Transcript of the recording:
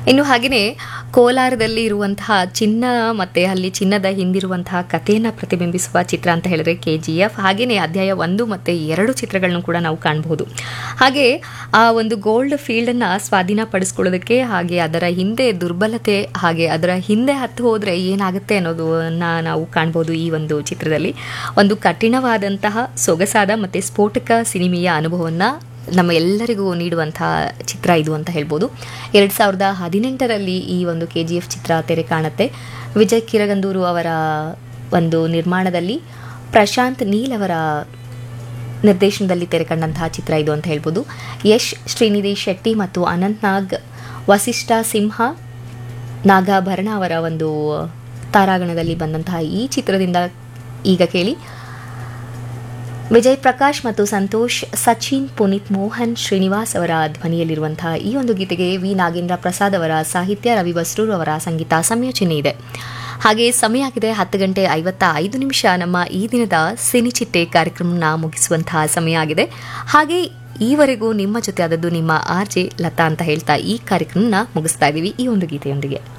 ಇನ್ನು ಹಾಗೆಯೇ ಕೋಲಾರದಲ್ಲಿ ಇರುವಂತಹ ಚಿನ್ನ ಮತ್ತು ಅಲ್ಲಿ ಚಿನ್ನದ ಹಿಂದಿರುವಂತಹ ಕಥೆಯನ್ನು ಪ್ರತಿಬಿಂಬಿಸುವ ಚಿತ್ರ ಅಂತ ಹೇಳಿದ್ರೆ ಕೆ ಜಿ ಎಫ್ ಹಾಗೆಯೇ ಅಧ್ಯಾಯ ಒಂದು ಮತ್ತು ಎರಡು ಚಿತ್ರಗಳನ್ನು ಕೂಡ ನಾವು ಕಾಣಬಹುದು ಹಾಗೆ ಆ ಒಂದು ಗೋಲ್ಡ್ ಫೀಲ್ಡನ್ನು ಸ್ವಾಧೀನಪಡಿಸ್ಕೊಳ್ಳೋದಕ್ಕೆ ಹಾಗೆ ಅದರ ಹಿಂದೆ ದುರ್ಬಲತೆ ಹಾಗೆ ಅದರ ಹಿಂದೆ ಹತ್ತು ಹೋದರೆ ಏನಾಗುತ್ತೆ ಅನ್ನೋದನ್ನ ನಾವು ಕಾಣ್ಬೋದು ಈ ಒಂದು ಚಿತ್ರದಲ್ಲಿ ಒಂದು ಕಠಿಣವಾದಂತಹ ಸೊಗಸಾದ ಮತ್ತು ಸ್ಫೋಟಕ ಸಿನಿಮೆಯ ಅನುಭವವನ್ನು ನಮ್ಮ ಎಲ್ಲರಿಗೂ ನೀಡುವಂತಹ ಚಿತ್ರ ಇದು ಅಂತ ಹೇಳ್ಬೋದು ಎರಡು ಸಾವಿರದ ಹದಿನೆಂಟರಲ್ಲಿ ಈ ಒಂದು ಕೆ ಜಿ ಎಫ್ ಚಿತ್ರ ತೆರೆ ಕಾಣುತ್ತೆ ವಿಜಯ್ ಕಿರಗಂದೂರು ಅವರ ಒಂದು ನಿರ್ಮಾಣದಲ್ಲಿ ಪ್ರಶಾಂತ್ ನೀಲ್ ಅವರ ನಿರ್ದೇಶನದಲ್ಲಿ ತೆರೆ ಕಂಡಂತಹ ಚಿತ್ರ ಇದು ಅಂತ ಹೇಳ್ಬೋದು ಯಶ್ ಶ್ರೀನಿಧಿ ಶೆಟ್ಟಿ ಮತ್ತು ಅನಂತ್ ನಾಗ್ ವಸಿಷ್ಠ ಸಿಂಹ ನಾಗಾಭರಣ ಅವರ ಒಂದು ತಾರಾಗಣದಲ್ಲಿ ಬಂದಂತಹ ಈ ಚಿತ್ರದಿಂದ ಈಗ ಕೇಳಿ ವಿಜಯ್ ಪ್ರಕಾಶ್ ಮತ್ತು ಸಂತೋಷ್ ಸಚಿನ್ ಪುನೀತ್ ಮೋಹನ್ ಶ್ರೀನಿವಾಸ್ ಅವರ ಧ್ವನಿಯಲ್ಲಿರುವಂತಹ ಈ ಒಂದು ಗೀತೆಗೆ ವಿ ನಾಗೇಂದ್ರ ಪ್ರಸಾದ್ ಅವರ ಸಾಹಿತ್ಯ ರವಿ ಬಸ್ರೂರ್ ಅವರ ಸಂಗೀತ ಸಂಯೋಜನೆ ಇದೆ ಹಾಗೆ ಸಮಯ ಆಗಿದೆ ಹತ್ತು ಗಂಟೆ ಐವತ್ತ ಐದು ನಿಮಿಷ ನಮ್ಮ ಈ ದಿನದ ಸಿನಿಚಿಟ್ಟೆ ಕಾರ್ಯಕ್ರಮನ ಮುಗಿಸುವಂತಹ ಸಮಯ ಆಗಿದೆ ಹಾಗೆ ಈವರೆಗೂ ನಿಮ್ಮ ಜೊತೆ ಆದದ್ದು ನಿಮ್ಮ ಆರ್ ಜೆ ಲತಾ ಅಂತ ಹೇಳ್ತಾ ಈ ಕಾರ್ಯಕ್ರಮನ ಮುಗಿಸ್ತಾ ಇದ್ದೀವಿ ಈ ಒಂದು ಗೀತೆಯೊಂದಿಗೆ